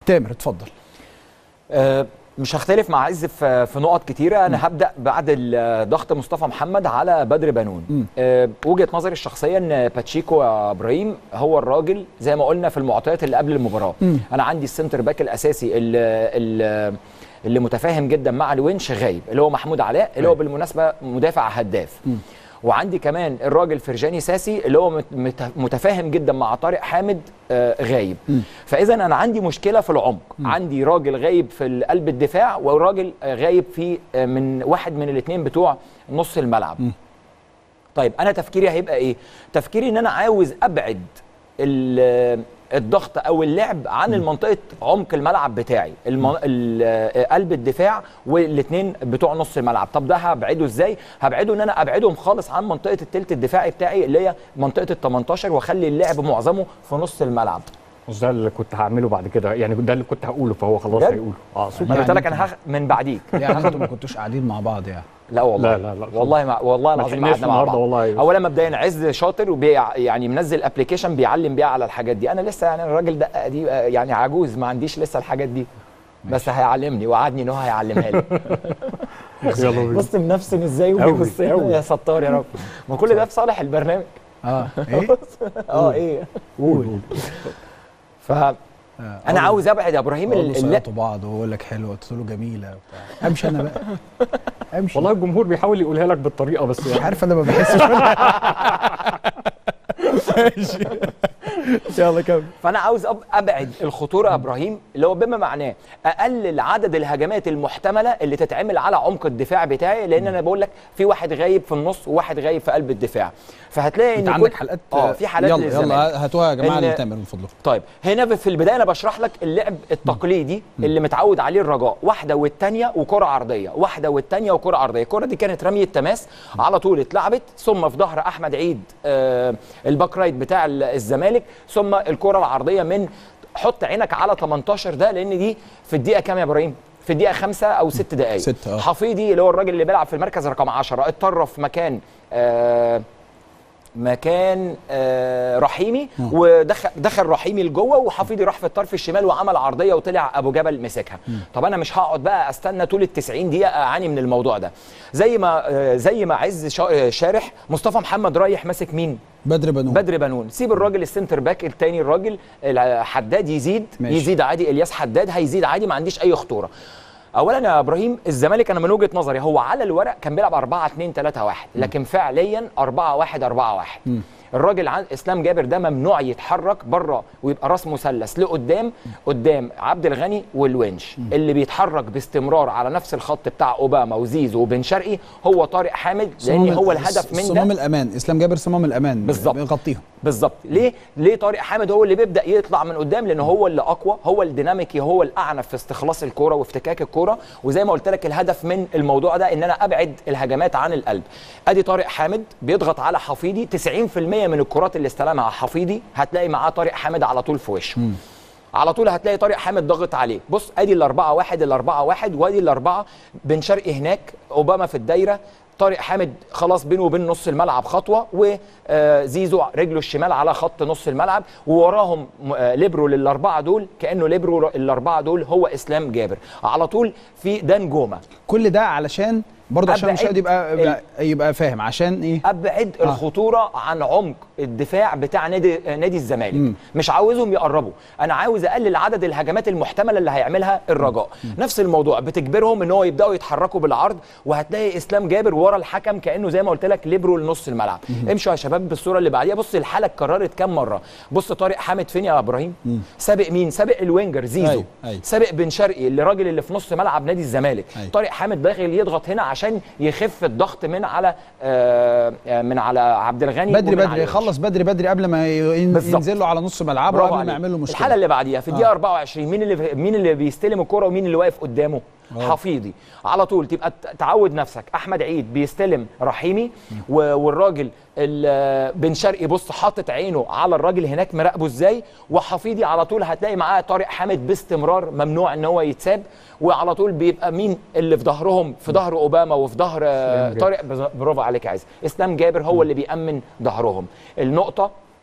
تامر اتفضل آه، مش هختلف مع عز في في نقط كتيره انا هبدا بعد ال- ضغط مصطفى محمد على بدر بنون آه، وجهه نظري الشخصيه ان باتشيكو يا ابراهيم هو الراجل زي ما قلنا في المعطيات اللي قبل المباراه انا عندي السنتر باك الاساسي اللي, اللي اللي متفاهم جدا مع الونش غايب اللي هو محمود علاء اللي هو بالمناسبه مدافع هداف وعندي كمان الراجل فرجاني ساسي اللي هو مت- مت- متفاهم جدا مع طارق حامد آه، غايب فاذا انا عندي مشكله في العمق عندي راجل غايب في قلب الدفاع وراجل آه، غايب في آه، من واحد من الاثنين بتوع نص الملعب طيب انا تفكيري هيبقى ايه تفكيري ان انا عاوز ابعد ال- الضغط او اللعب عن المنطقه عمق الملعب بتاعي الم... ال- قلب الدفاع والاثنين بتوع نص الملعب طب ده هبعده ازاي هبعده ان انا ابعدهم خالص عن منطقه التلت الدفاعي بتاعي اللي هي منطقه ال 18 واخلي اللعب معظمه في نص الملعب مش ده اللي كنت هعمله بعد كده يعني ده اللي كنت هقوله فهو خلاص بجد؟ هيقوله اه ما انا قلت لك انا هاخ من بعديك يعني انتوا ما كنتوش قاعدين مع بعض يعني لا والله لا، لا، لا. والله ما والله ما العظيم ما لحقناش قعدنا مع النهاردة بعض والله. اولا مبدئيا عز شاطر وبي يعني منزل ابلكيشن بيعلم بيها على الحاجات دي انا لسه يعني الراجل ده قديم يعني عجوز ما عنديش لسه الحاجات دي بس هيعلمني وعدني ان هو هيعلمها لي يلا بينا بص منفسن ازاي أوي، وبيبص لنا أوي. يا ستار يا رب ما كل ده في صالح البرنامج اه ايه اه ايه قول ف انا عاوز ابعد يا ابراهيم اللي ال- ال- بعض وهو يقول لك حلوه قلت له جميله وبتاع امشي انا بقى امشي والله الجمهور بيحاول يقولها لك بالطريقه بس مش يعني عارف انا ما بحسش ماشي يلا كمل فانا عاوز أب- ابعد الخطوره يا ابراهيم اللي هو بما معناه اقلل عدد الهجمات المحتمله اللي تتعمل على عمق الدفاع بتاعي لان انا بقول لك في واحد غايب في النص وواحد غايب في قلب الدفاع فهتلاقي انت ان عندك كل- حلقات اه في حالات يلا للزمالك. يلا هاتوها يا جماعه إن- لتامر من فضلكم طيب هنا في البدايه انا بشرح لك اللعب التقليدي اللي متعود عليه الرجاء واحده والثانيه وكره عرضيه واحده والثانيه وكره عرضيه الكره دي كانت رميه تماس على طول اتلعبت ثم في ظهر احمد عيد آه الباك رايت بتاع ال- الزمالك ثم الكره العرضيه من حط عينك على 18 ده لان دي في الدقيقه كام يا ابراهيم في الدقيقه خمسة او ست دقائق ستة، اه. حفيظي اللي هو الراجل اللي بيلعب في المركز رقم 10 اتطرف مكان آه مكان آه رحيمي ودخل دخل رحيمي لجوه وحفيظي راح في الطرف الشمال وعمل عرضيه وطلع ابو جبل مسكها طب انا مش هقعد بقى استنى طول ال 90 دقيقه اعاني من الموضوع ده زي ما آه زي ما عز شا- شارح مصطفى محمد رايح ماسك مين بدر بنون بدر بنون سيب الراجل السنتر باك التاني الراجل حداد يزيد ماشي. يزيد عادي الياس حداد هيزيد عادي ما عنديش اي خطوره اولا يا ابراهيم الزمالك انا من وجهه نظري هو على الورق كان بيلعب 4 2 3 1 لكن فعليا 4 1 4 1 الراجل عن اسلام جابر ده ممنوع يتحرك بره ويبقى راس مثلث لقدام قدام عبد الغني والونش اللي بيتحرك باستمرار على نفس الخط بتاع اوباما وزيزو وبن شرقي هو طارق حامد لان صمام هو ال- الهدف من ده صمام الامان اسلام جابر صمام الامان بالظبط. بيغطيهم بالظبط ليه ليه طارق حامد هو اللي بيبدا يطلع من قدام لان هو اللي اقوى هو الديناميكي هو الاعنف في استخلاص الكوره وافتكاك الكوره وزي ما قلت لك الهدف من الموضوع ده ان انا ابعد الهجمات عن القلب ادي طارق حامد بيضغط على حفيظي 90% من الكرات اللي استلمها حفيظي هتلاقي معاه طارق حامد على طول في وشه على طول هتلاقي طارق حامد ضاغط عليه بص ادي الاربعه واحد الاربعه واحد وادي الاربعه بن شرقي هناك اوباما في الدايره طارق حامد خلاص بينه وبين نص الملعب خطوه وزيزو رجله الشمال على خط نص الملعب ووراهم م- آه، ليبرو للاربعه دول كانه ليبرو الاربعه دول هو اسلام جابر على طول في دان جوما كل ده علشان برضه عشان أبعد المشاهد يبقى ال- يبقى, يبقى فاهم عشان ايه ابعد آه. الخطوره عن عمق الدفاع بتاع نادي نادي الزمالك مش عاوزهم يقربوا انا عاوز اقلل عدد الهجمات المحتمله اللي هيعملها الرجاء نفس الموضوع بتجبرهم ان هو يبداوا يتحركوا بالعرض وهتلاقي اسلام جابر ورا الحكم كانه زي ما قلت لك ليبرو لنص الملعب امشوا يا شباب بالصوره اللي بعديها بص الحاله اتكررت كام مره بص طارق حامد فين يا ابراهيم سابق مين سابق الوينجر زيزو أيوة، أيوة. سابق بن شرقي اللي الراجل اللي في نص ملعب نادي الزمالك أيوة. طارق حامد داخل يضغط هنا عشان يخف الضغط من على آه، آه، من على عبد الغني بدري ومن على بدري الونش. يخلص بدري بدري قبل ما ي- ين- بالظبط. ينزل له على نص ملعبه برافو قبل ما عليك. يعمل له مشكله الحاله اللي بعديها في الدقيقه 24 مين اللي مين اللي بيستلم الكره ومين اللي واقف قدامه حفيظي على طول تبقى ت- تعود نفسك احمد عيد بيستلم رحيمي و- والراجل ال- بن شرقي بص حاطط عينه على الراجل هناك مراقبه ازاي وحفيظي على طول هتلاقي معاه طارق حامد باستمرار ممنوع ان هو يتساب وعلى طول بيبقى مين اللي في ظهرهم في ظهر اوباما وفي ظهر آه، جابر. طارق بز- برافو عليك يا عز اسلام جابر هو اللي بيأمن ظهرهم النقطه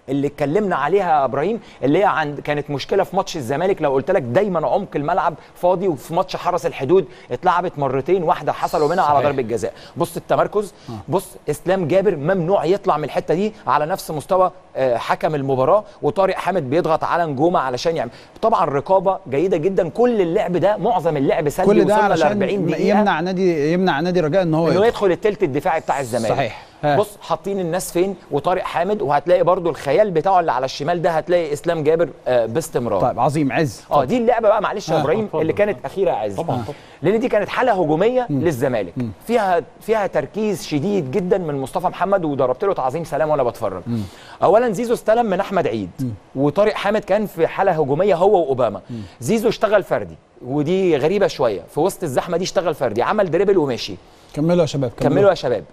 اللي اتكلمنا عليها يا ابراهيم اللي هي عند كانت مشكله في ماتش الزمالك لو قلت لك دايما عمق الملعب فاضي وفي ماتش حرس الحدود اتلعبت مرتين واحده حصلوا منها على صحيح. ضربه جزاء بص التمركز بص اسلام جابر ممنوع يطلع من الحته دي على نفس مستوى آه، حكم المباراه وطارق حامد بيضغط على نجومه علشان يعمل طبعا رقابه جيده جدا كل اللعب ده معظم اللعب سلبي كل ده وصلنا ل علشان 40 دقيقه يمنع نادي يمنع نادي رجاء ان هو انه يدخل. يدخل التلت الدفاعي بتاع الزمالك صحيح. ها. بص حاطين الناس فين وطارق حامد وهتلاقي برضو الخيال بتاعه اللي على الشمال ده هتلاقي اسلام جابر آه، باستمرار طيب عظيم عز اه دي اللعبه بقى معلش يا آه، ابراهيم اتفضل. اللي كانت اخيره يا عز طبعاً، آه. طبعاً. لان دي كانت حاله هجوميه للزمالك فيها فيها تركيز شديد جدا من مصطفى محمد وضربت له تعظيم سلام وانا بتفرج اولا زيزو استلم من احمد عيد وطارق حامد كان في حاله هجوميه هو واوباما زيزو اشتغل فردي ودي غريبه شويه في وسط الزحمه دي اشتغل فردي عمل دريبل ومشي كملوا يا شباب كملوا يا شباب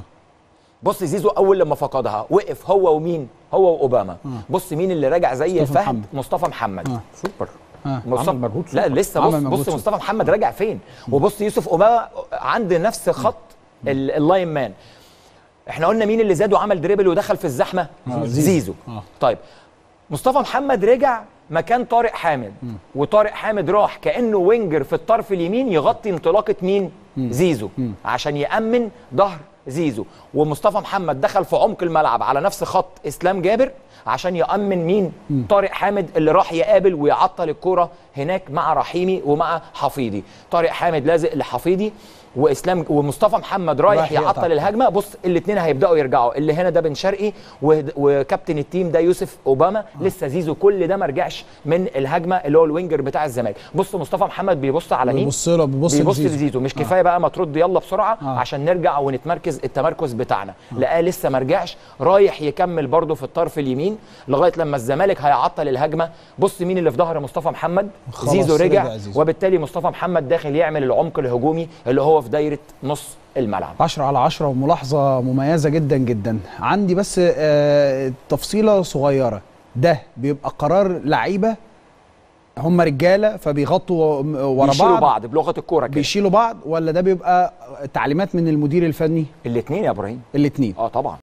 بص زيزو اول لما فقدها وقف هو ومين هو واوباما بص مين اللي راجع زي مصطفى الفهد محمد. مصطفى محمد آه. سوبر آه. مصطفى عمل مجهود لا سوبر. لسه بص عمل مجهود بص سوبر. مصطفى محمد راجع فين وبص يوسف اوباما عند نفس خط ال- اللاين مان احنا قلنا مين اللي زاد وعمل دريبل ودخل في الزحمه آه، زيزو, زيزو. آه. طيب مصطفى محمد رجع مكان طارق حامد وطارق حامد راح كانه وينجر في الطرف اليمين يغطي انطلاقه مين زيزو عشان يامن ظهر زيزو ومصطفى محمد دخل في عمق الملعب على نفس خط اسلام جابر عشان يامن مين طارق حامد اللي راح يقابل ويعطل الكره هناك مع رحيمي ومع حفيظي طارق حامد لازق لحفيظي واسلام ومصطفى محمد رايح رايح يقطع. يعطل الهجمه بص الاثنين هيبداوا يرجعوا اللي هنا ده بن شرقي وهد- وكابتن التيم ده يوسف اوباما لسه زيزو كل ده ما رجعش من الهجمه اللي هو الوينجر بتاع الزمالك بص مصطفى محمد بيبص على مين بيبص له بيبص بيبص لزيزو. لزيزو مش كفايه بقى ما ترد يلا بسرعه آه. عشان نرجع ونتمركز التمركز بتاعنا لقاه لسه ما رجعش رايح يكمل برده في الطرف اليمين لغايه لما الزمالك هيعطل الهجمه بص مين اللي في ظهر مصطفى محمد خلاص زيزو رجع رجع زيزو. وبالتالي مصطفى محمد داخل يعمل العمق الهجومي اللي هو في دايره نص الملعب 10 على 10 وملاحظة مميزة جدا جدا عندي بس آه، تفصيلة صغيرة ده بيبقى قرار لعيبة هم رجالة فبيغطوا ورا بيشيلوا بعض, بعض بلغه الكوره كده بيشيلوا بعض ولا ده بيبقى تعليمات من المدير الفني الاثنين يا ابراهيم الاثنين اه طبعا